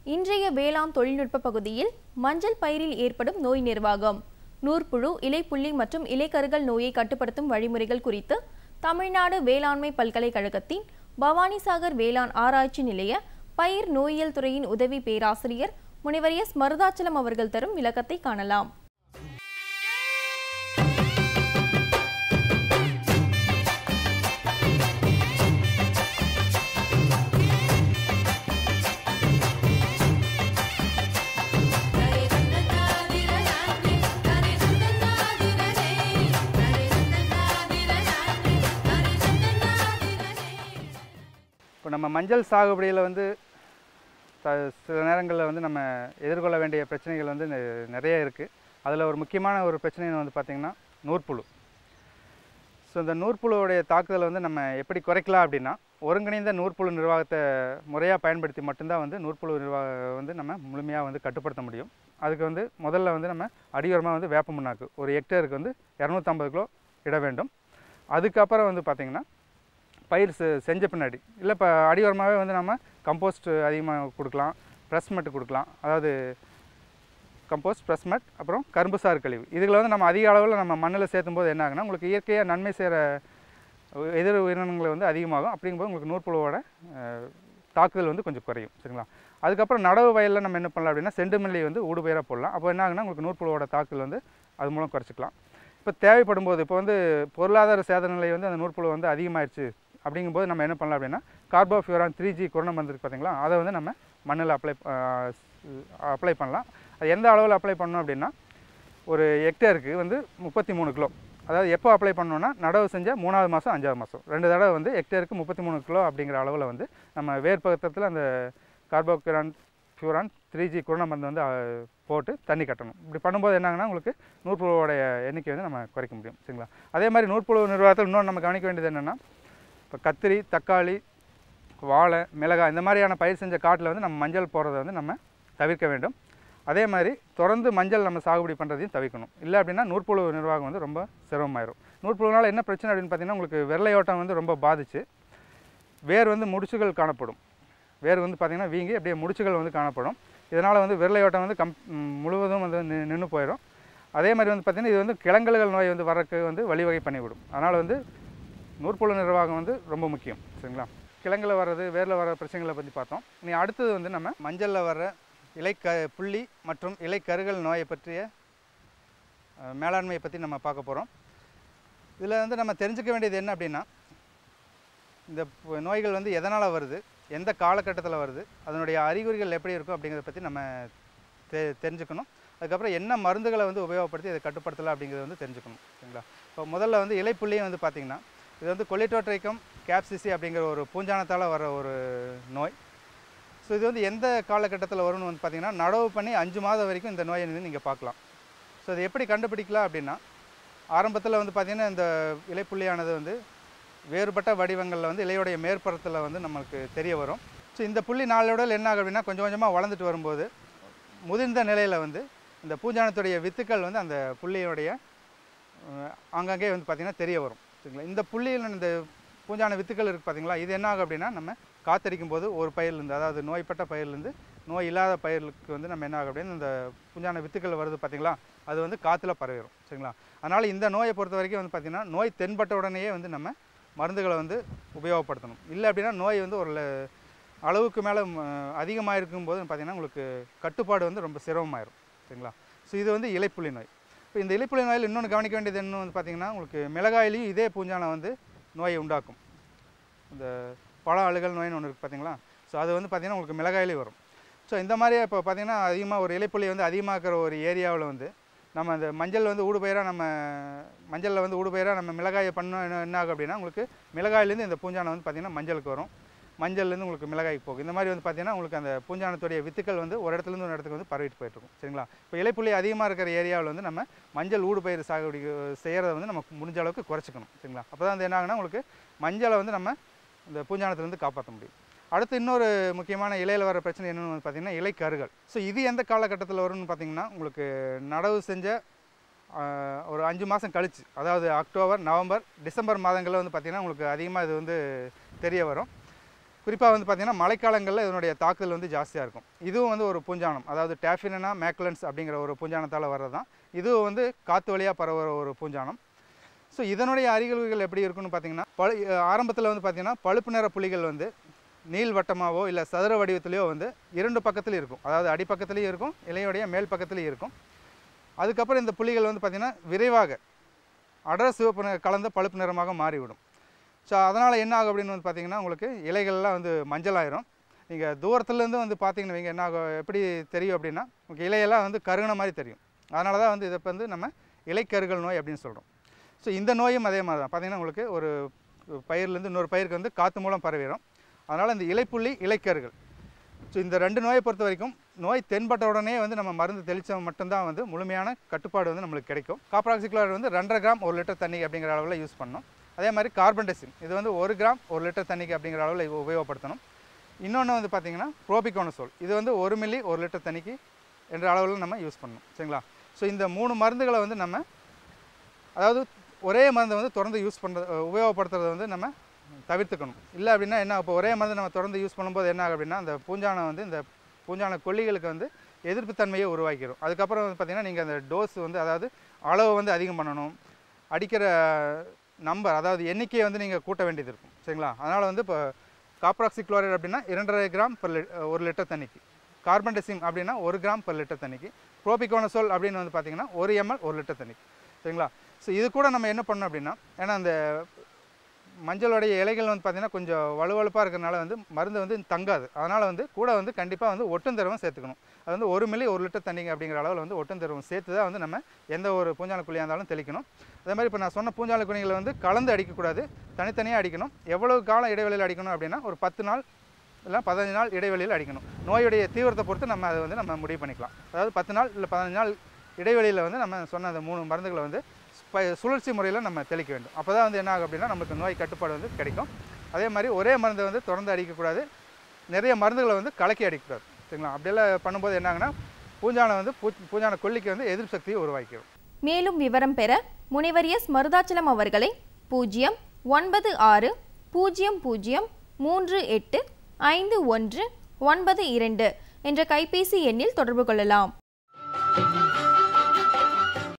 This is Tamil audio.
இன்றைய வேளாண் தொழில்நுட்ப பகுதியில் மஞ்சள் பயிரில் ஏற்படும் நோய் நிர்வாகம் நூற்புழு இலைப்புள்ளி மற்றும் இலைக்கருகள் நோயை கட்டுப்படுத்தும் வழிமுறைகள் குறித்து தமிழ்நாடு வேளாண்மை பல்கலைக்கழகத்தின் பவானிசாகர் வேளாண் ஆராய்ச்சி நிலைய பயிர் நோயியல் துறையின் உதவி பேராசிரியர் முனைவர் எஸ் மருதாச்சலம் அவர்கள் தரும் விளக்கத்தை காணலாம் இப்போ நம்ம மஞ்சள் சாகுபடியில் வந்து த சில நேரங்களில் வந்து நம்ம எதிர்கொள்ள வேண்டிய பிரச்சனைகள் வந்து நெ- நிறைய இருக்குது அதில் ஒரு முக்கியமான ஒரு பிரச்சனை வந்து பார்த்திங்கன்னா நூற்புழு ஸோ இந்த நூற்புழுவுடைய தாக்குதலை வந்து நம்ம எப்படி குறைக்கலாம் அப்படின்னா ஒருங்கிணைந்த நூற்புழு நிர்வாகத்தை முறையாக பயன்படுத்தி மட்டும்தான் வந்து நூற்புழு நிர்வாகம் வந்து நம்ம முழுமையாக வந்து கட்டுப்படுத்த முடியும் அதுக்கு வந்து முதல்ல வந்து நம்ம அடியோரமாக வந்து வேப்ப முன்னாக்கு ஒரு ஹெக்டேருக்கு வந்து இரநூத்தம்பது கிலோ இட வேண்டும் அதுக்கப்புறம் வந்து பார்த்திங்கன்னா பயிர் செ- செஞ்ச பின்னாடி இல்லை இப்போ அடியோரமாகவே வந்து நம்ம கம்போஸ்ட் அதிகமாக கொடுக்கலாம் ப்ரெஸ் மட்டு கொடுக்கலாம் அதாவது கம்போஸ்ட் ப்ரெஸ் மட் அப்புறம் கரும்பு சாறு கழிவு இதுகளை வந்து நம்ம அதிக அளவில் நம்ம மண்ணில் சேர்த்தும் போது என்ன ஆகுனா உங்களுக்கு இயற்கையாக நன்மை செய்கிற எதிர் உயிரினங்கள் வந்து அதிகமாகும் அப்படிங்கும்போது உங்களுக்கு நூற்புழுவோட அஹ், தாக்குதல் வந்து கொஞ்சம் குறையும் சரிங்களா அதுக்கப்புறம் நடவு வயலில் நம்ம என்ன பண்ணலாம் அப்படின்னா செண்டுமல்லி வந்து ஊடுபயிராக போடலாம் அப்போ என்ன ஆகுனா உங்களுக்கு நூற்புழுவோட தாக்குதல் வந்து அது மூலம் குறைச்சிக்கலாம் இப்போ தேவைப்படும் போது இப்போ வந்து பொருளாதார சேத நிலை வந்து அந்த நூற்புழு வந்து அதிகமாயிருச்சு அப்படிங்கும்போது நம்ம என்ன பண்ணலாம் அப்படின்னா கார்போஃபியூரான் த்ரீ ஜி கொரோனா மருந்து பார்த்தீங்களா அதை வந்து நம்ம மண்ணில் அப்ளை அப்ளை பண்ணலாம் அது எந்த அளவில் அப்ளை பண்ணணும் அப்படின்னா ஒரு ஹெக்டேருக்கு வந்து முப்பத்தி மூணு கிலோ அதாவது எப்போ அப்ளை பண்ணோன்னா நடவு செஞ்ச மூணாவது மாதம் அஞ்சாவது மாதம் ரெண்டு தடவை வந்து ஹெக்டேருக்கு முப்பத்தி மூணு கிலோ அப்படிங்கிற அளவில் வந்து நம்ம வேர் பக்கத்தில் அந்த carbofuran furan three G corona மருந்து வந்து அஹ், போட்டு தண்ணி கட்டணும் இப்படி பண்ணும்போது என்னாங்கன்னா உங்களுக்கு நூற்புழுவோடைய எண்ணிக்கை வந்து நம்ம குறைக்க முடியும் சரிங்களா அதே மாதிரி நூற்புழு நிர்வாகத்தில் இன்னொன்று நம்ம கவனிக்க வேண்டியது என்னென்னா இப்போ கத்திரி தக்காளி வாழை மிளகாய் இந்த மாதிரியான பயிர் செஞ்ச காட்டில் வந்து நம்ம மஞ்சள் போடுறத வந்து நம்ம தவிர்க்க வேண்டும் அதே மாதிரி தொடர்ந்து மஞ்சள் நம்ம சாகுபடி பண்ணுறதையும் தவிர்க்கணும் இல்லை அப்படின்னா நூற்புழு நிர்வாகம் வந்து ரொம்ப சிரமமாயிரும் நூற்புழுனால என்ன பிரச்சனை அப்படின்னு பார்த்தீங்கன்னா உங்களுக்கு வெள்ளையோட்டம் வந்து ரொம்ப பாதிச்சு வேர் வந்து முடிச்சுகள் காணப்படும் வேர் வந்து பார்த்திங்கன்னா வீங்கி அப்படியே முடிச்சுகள் வந்து காணப்படும் இதனால் வந்து வெள்ளையோட்டம் வந்து கம் ம், முழுவதும் வந்து நின்று போயிடும் அதே மாதிரி வந்து பார்த்திங்கன்னா இது வந்து கிளங்கல்கள் நோய் வந்து வரக்கு வந்து வழிவகை பண்ணிவிடும் அதனால் வந்து நூற்புழு நிர்வாகம் வந்து ரொம்ப முக்கியம் சரிங்களா கிழங்குல வர்றது வேரில் வர பிரச்சனைகளை பற்றி பார்த்தோம் இனி அடுத்தது வந்து நம்ம மஞ்சளில் வர்ற இலை க புள்ளி மற்றும் இலை கருகள் நோயை பற்றிய அஹ், மேலாண்மையை பற்றி நம்ம பார்க்க போகிறோம் இதில் வந்து நம்ம தெரிஞ்சுக்க வேண்டியது என்ன அப்படின்னா இந்த பு- நோய்கள் வந்து எதனால் வருது எந்த காலகட்டத்தில் வருது அதனுடைய அறிகுறிகள் எப்படி இருக்கும் அப்படிங்கிறத பற்றி நம்ம தெ தெரிஞ்சுக்கணும் அதுக்கப்புறம் என்ன மருந்துகளை வந்து உபயோகப்படுத்தி இதை கட்டுப்படுத்தலாம் அப்படிங்கிறத வந்து தெரிஞ்சுக்கணும் சரிங்களா இப்போ முதல்ல வந்து இலைப்புள்ளியும் வந்து பார்த்திங்கன்னா இது வந்து கொலிட்டோட்ரைக்கம் கேப்சிசி அப்படிங்கிற ஒரு பூஞ்சானத்தால் வர ஒரு நோய் ஸோ இது வந்து எந்த காலகட்டத்தில் வரும்னு வந்து பார்த்திங்கன்னா நடவு பண்ணி அஞ்சு மாதம் வரைக்கும் இந்த நோயை வந்து நீங்கள் பார்க்கலாம் ஸோ இது எப்படி கண்டுபிடிக்கலாம் அப்படின்னா ஆரம்பத்தில் வந்து பார்த்திங்கன்னா இந்த இலைப்புள்ளியானது வந்து வேறுபட்ட வடிவங்களில் வந்து இலையுடைய மேற்புறத்தில் வந்து நம்மளுக்கு தெரிய வரும் ஸோ இந்த புள்ளி நாளோடல் என்ன ஆகும் அப்படின்னா கொஞ்சம் கொஞ்சமாக வளர்ந்துட்டு வரும்போது முதிர்ந்த நிலையில் வந்து இந்த பூஞ்சானத்துடைய வித்துக்கள் வந்து அந்த புள்ளியுடைய அஹ், ஆங்காங்கே வந்து பார்த்திங்கன்னா தெரிய வரும் சரிங்களா இந்த புள்ளியில் இந்த பூஞ்சான வித்துக்கள் இருக்குது பார்த்தீங்களா இது என்ன ஆகும் அப்படின்னா நம்ம காத்தடிக்கும் போது ஒரு பயிர்லேருந்து அதாவது நோய்பட்ட பயிர்லேருந்து நோய் இல்லாத பயிர்களுக்கு வந்து நம்ம என்ன ஆகும் அப்படின்னு இந்த பூஞ்சான வித்துக்கள் வருது பார்த்தீங்களா அது வந்து காற்றுல பரவிடும் சரிங்களா அதனால் இந்த நோயை பொறுத்த வரைக்கும் வந்து பார்த்திங்கன்னா நோய் தென்பட்ட உடனேயே வந்து நம்ம மருந்துகளை வந்து உபயோகப்படுத்தணும் இல்லை அப்படின்னா நோய் வந்து ஒரு ல- அளவுக்கு மேலே அதிகமாக இருக்கும்போது பார்த்திங்கன்னா உங்களுக்கு கட்டுப்பாடு வந்து ரொம்ப சிரமமாயிரும் சரிங்களா ஸோ இது வந்து இலைப்புள்ளி நோய் இப்போ இந்த இலைப்புள்ளி நோயில் இன்னொன்று கவனிக்க வேண்டியது என்ன வந்து பார்த்திங்கன்னா உங்களுக்கு மிளகாயிலையும் இதே பூஞ்சானை வந்து நோயை உண்டாக்கும் இந்த பழ அழுகல் நோயின்னு ஒன்று இருக்குது பார்த்தீங்களா ஸோ அது வந்து பார்த்திங்கன்னா உங்களுக்கு மிளகாயிலையும் வரும் ஸோ இந்த மாதிரி இப்போ பார்த்திங்கன்னா அதிகமாக ஒரு இலைப்புள்ளி வந்து அதிகமாக இருக்கிற ஒரு ஏரியாவில் வந்து நம்ம அந்த மஞ்சள் வந்து ஊடுபயிராக நம்ம மஞ்சளில் வந்து ஊடுபயிராக நம்ம மிளகாயை பண்ண என்ன என்ன ஆகும் அப்படின்னா உங்களுக்கு மிளகாயிலேருந்து இந்த பூஞ்சானை வந்து பார்த்திங்கன்னா மஞ்சளுக்கு வரும் மஞ்சள்லேருந்து உங்களுக்கு மிளகாய்க்கு போகும் இந்த மாதிரி வந்து பார்த்திங்கன்னா உங்களுக்கு அந்த பூஞ்சானத்துடைய வித்துக்கள் வந்து ஒரு இடத்துலேருந்து ஒரு இடத்துக்கு வந்து பரவிட்டு போயிட்டுருக்கும் சரிங்களா இப்போ இலைப்புள்ளி அதிகமாக இருக்கிற ஏரியாவில் வந்து நம்ம மஞ்சள் ஊடுபயிர் சாகுபடி செய்கிறத வந்து நம்ம முடிஞ்ச அளவுக்கு குறைச்சிக்கணும் சரிங்களா அப்போ தான் வந்து என்ன ஆகுனா உங்களுக்கு மஞ்சளை வந்து நம்ம இந்த பூஞ்சானத்துலேருந்து காப்பாற்ற முடியும் அடுத்து இன்னொரு முக்கியமான இலையில் வர பிரச்சனை என்னென்னு வந்து பார்த்திங்கன்னா இலை கருகள் ஸோ இது எந்த காலகட்டத்தில் வரும்னு பார்த்தீங்கன்னா உங்களுக்கு நடவு செஞ்ச ஆஹ், ஒரு அஞ்சு மாதம் கழிச்சு அதாவது அக்டோபர் நவம்பர் டிசம்பர் மாதங்களில் வந்து பார்த்திங்கன்னா உங்களுக்கு அதிகமாக இது வந்து தெரிய வரும் குறிப்பாக வந்து பார்த்திங்கன்னா மழைக்காலங்களில் இதனுடைய தாக்குதல் வந்து ஜாஸ்தியாக இருக்கும் இதுவும் வந்து ஒரு பூஞ்சானம் அதாவது டேஃபினா மேக்லன்ஸ் அப்படிங்கிற ஒரு பூஞ்சானத்தால் வர்றது தான் இதுவும் வந்து காற்று வழியாக பரவுற ஒரு பூஞ்சானம் ஸோ இதனுடைய அறிகுறிகள் எப்படி இருக்குன்னு பார்த்தீங்கன்னா பழு ஆரம்பத்தில் வந்து பார்த்திங்கன்னா பழுப்பு நிற புள்ளிகள் வந்து நீள்வட்டமாவோ இல்லை சதுர வடிவத்திலையோ வந்து இரண்டு பக்கத்துலையும் இருக்கும் அதாவது அடிப்பக்கத்துலேயும் இருக்கும் இலையுடைய மேல் பக்கத்துலேயும் இருக்கும் அதுக்கப்புறம் இந்த புள்ளிகள் வந்து பார்த்திங்கன்னா விரைவாக அடர் சிவப்பு நிற கலந்த பழுப்பு நிறமாக மாறிவிடும் ஸோ அதனால் என்ன ஆகும் அப்படின்னு வந்து பார்த்தீங்கன்னா உங்களுக்கு இலைகள்லாம் வந்து மஞ்சள் ஆயிரும் நீங்கள் தூரத்துலேருந்து வந்து பார்த்தீங்கன்னு வைங்க என்ன ஆகும் எப்படி தெரியும் அப்படின்னா உங்களுக்கு இலையெல்லாம் வந்து கருகின மாதிரி தெரியும் அதனால தான் வந்து இதை இப்போ வந்து நம்ம இலைக்கருகள் நோய் அப்படின்னு சொல்கிறோம் ஸோ இந்த நோயும் அதே மாதிரி தான் பார்த்தீங்கன்னா உங்களுக்கு ஒரு பயிர்லேருந்து இன்னொரு பயிருக்கு வந்து காற்று மூலம் பரவிடும் அதனால் இந்த இலைப்புள்ளி இலைக்கருகள் ஸோ இந்த ரெண்டு நோயை பொறுத்த வரைக்கும் நோய் தென்பட்ட உடனே வந்து நம்ம மருந்து தெளித்தா மட்டும்தான் வந்து முழுமையான கட்டுப்பாடு வந்து நம்மளுக்கு கிடைக்கும் காப்ராக்சிக்ளோரைட் வந்து ரெண்டரை கிராம் ஒரு லிட்டர் தண்ணி அப்படிங்கிற அளவில் யூஸ் பண்ணணும் அதே மாதிரி கார்பன்டெசின் இது வந்து ஒரு கிராம் ஒரு லிட்டர் தண்ணிக்கு அப்படிங்கிற அளவில் இது உபயோகப்படுத்தணும் இன்னொன்று வந்து பார்த்தீங்கன்னா ப்ரோபிகோனசோல் இது வந்து ஒரு மில்லி ஒரு லிட்டர் தண்ணிக்கு என்ற அளவில் நம்ம யூஸ் பண்ணணும் சரிங்களா ஸோ இந்த மூணு மருந்துகளை வந்து நம்ம அதாவது ஒரே மருந்தை வந்து தொடர்ந்து யூஸ் பண்ணுறது உபயோகப்படுத்துறதை வந்து நம்ம தவிர்த்துக்கணும் இல்லை அப்படின்னா என்ன இப்போ ஒரே மருந்து நம்ம தொடர்ந்து யூஸ் பண்ணும்போது என்ன ஆகும் அப்படின்னா அந்த பூஞ்சானம் வந்து இந்த பூஞ்சான கொல்லிகளுக்கு வந்து எதிர்ப்புத்தன்மையை உருவாக்கிடும் அதுக்கப்புறம் வந்து பார்த்திங்கன்னா நீங்கள் அந்த டோஸ் வந்து அதாவது அளவை வந்து அதிகம் பண்ணணும் அடிக்கிற நம்பர் அதாவது எண்ணிக்கையை வந்து நீங்கள் கூட்ட வேண்டியது இருக்கும் சரிங்களா அதனால் வந்து இப்போ காப்ராக்சிக்ளோரைட் அப்படின்னா இரண்டரை கிராம் per lit ஒரு லிட்டர் தண்ணிக்கு கார்பன்டெசிம் அப்படின்னா ஒரு கிராம் per லிட்டர் தண்ணிக்கு ப்ரோபிகோனசோல் அப்படின்னு வந்து பார்த்தீங்கன்னா ஒரு எம்எல் ஒரு லிட்டர் தண்ணிக்கு சரிங்களா ஸோ இது கூட நம்ம என்ன பண்ணோம் அப்படின்னா ஏன்னா அந்த மஞ்சளுடைய இலைகள் வந்து பார்த்திங்கன்னா கொஞ்சம் வலுவழுப்பாக இருக்கிறனால வந்து மருந்து வந்து தங்காது அதனால் வந்து கூட வந்து கண்டிப்பாக வந்து ஒட்டுந்தரவும் சேர்த்துக்கணும் அது வந்து ஒரு மில்லி ஒரு லிட்டர் தண்ணிங்க அப்படிங்கிற அளவில் வந்து ஒட்டுந்தரவும் சேர்த்து தான் வந்து நம்ம எந்த ஒரு பூஞ்சான குழியாக இருந்தாலும் தெளிக்கணும் அதே மாதிரி இப்போ நான் சொன்ன பூஞ்சான குழிகளை வந்து கலந்து அடிக்கக்கூடாது தனித்தனியாக அடிக்கணும் எவ்வளவு காலம் இடைவெளியில் அடிக்கணும் அப்படின்னா ஒரு பத்து நாள் இல்லை பதினஞ்சு நாள் இடைவெளியில் அடிக்கணும் நோயுடைய தீவிரத்தை பொறுத்து நம்ம அதை வந்து நம்ம முடிவு பண்ணிக்கலாம் அதாவது பத்து நாள் இல்லை பதினஞ்சு நாள் இடைவெளியில் வந்து நம்ம சொன்ன அந்த மூணு மருந்துகளை வந்து ப- சுழற்சி முறையில் நம்ம தெளிக்க வேண்டும் அப்போ தான் வந்து என்ன ஆகும் அப்படின்னா நமக்கு நோய் கட்டுப்பாடு வந்து கிடைக்கும் அதே மாதிரி ஒரே மருந்தை வந்து தொடர்ந்து அடிக்கக்கூடாது நிறைய மருந்துகளை வந்து கலக்கி அடிக்கக்கூடாது சரிங்களா அப்படியெல்லாம் பண்ணும்போது என்ன ஆகுனா பூஞ்சானை வந்து பூ பூஞ்சான கொல்லிக்கு வந்து எதிர்ப்பு சக்தியை உருவாக்கிடும் மேலும் விவரம் பெற முனைவர் எஸ் மருதாச்சலம் அவர்களை பூஜ்ஜியம் ஒன்பது ஆறு பூஜ்ஜியம் பூஜ்ஜியம் மூன்று எட்டு ஐந்து ஒன்று ஒன்பது இரண்டு என்ற கைபேசி எண்ணில் தொடர்பு கொள்ளலாம்